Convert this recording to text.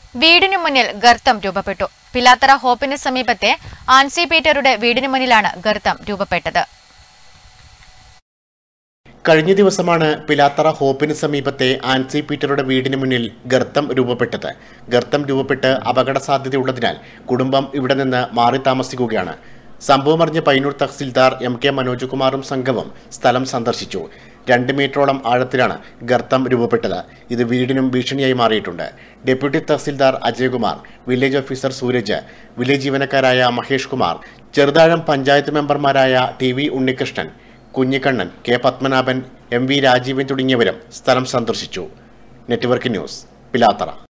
വീടിനു മുന്നിൽ ഗർത്തം രൂപപ്പെട്ടു പിലാത്തറ ഹോപ്പിന് സമീപത്തെ ആൻസി പീറ്ററുടെ വീടിനു മുന്നിലാണ് ഗർത്തം രൂപപ്പെട്ടത് കഴിഞ്ഞ ദിവസമാണ് പിലാത്തറ ഹോപ്പിന് സമീപത്തെ ആൻസി പീറ്ററുടെ വീടിന് മുന്നിൽ ഗർത്തം രൂപപ്പെട്ടത് ഗർത്തം രൂപപ്പെട്ട് അപകട സാധ്യതയുള്ളതിനാൽ കുടുംബം ഇവിടെ നിന്ന് മാറി താമസിക്കുകയാണ് സംഭവമറിഞ്ഞ പൈനൂർ തഹസിൽദാർ എം കെ മനോജ് കുമാറും സംഘവും സ്ഥലം സന്ദർശിച്ചു രണ്ട് മീറ്ററോളം ആഴത്തിലാണ് ഗർത്തം രൂപപ്പെട്ടത് ഇത് വീടിനും ഭീഷണിയായി മാറിയിട്ടുണ്ട് deputy tahsildar Ajayakumar village officer Suraj village ജീവനക്കാരായ മഹേഷ് കുമാർ ചെറുതാഴം പഞ്ചായത്ത് മെമ്പർമാരായ T V Unnikrishnan Kunhikannan K Padmanabhan M V Rajeevan തുടങ്ങിയവരും സ്ഥലം സന്ദർശിച്ചു നെറ്റ്വർക്ക് ന്യൂസ് പിലാത്തറ